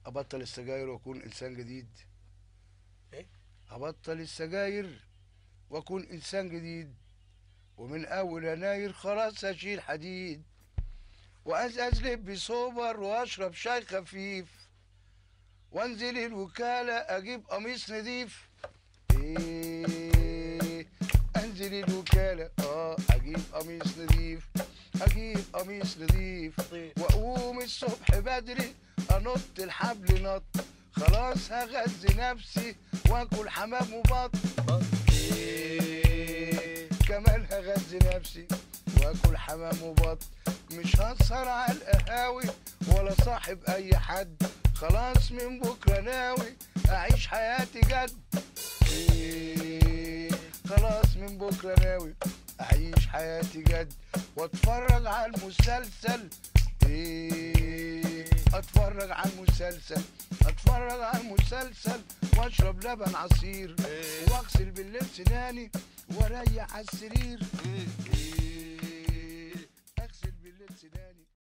ابطل السجاير واكون انسان جديد إيه؟ ابطل السجاير واكون انسان جديد ومن اول يناير خلاص اشيل حديد وازاز لبي سوبر واشرب شاي خفيف وانزل الوكالة اجيب قميص نضيف ايه انزل الوكالة اه اجيب قميص نضيف اجيب قميص نضيف طيب. واقوم الصبح بدري انط الحبل نط خلاص هغذي نفسي واكل حمام وبط إيه كمان هغذي نفسي واكل حمام وبط مش هسهر على القهاوي ولا صاحب اي حد خلاص من بكره ناوي اعيش حياتي جد إيه خلاص من بكره ناوي اعيش حياتي جد واتفرج على المسلسل ايه اتفرج على المسلسل اتفرج على المسلسل واشرب لبن عصير واغسل بالليل سناني واريح على السرير إيه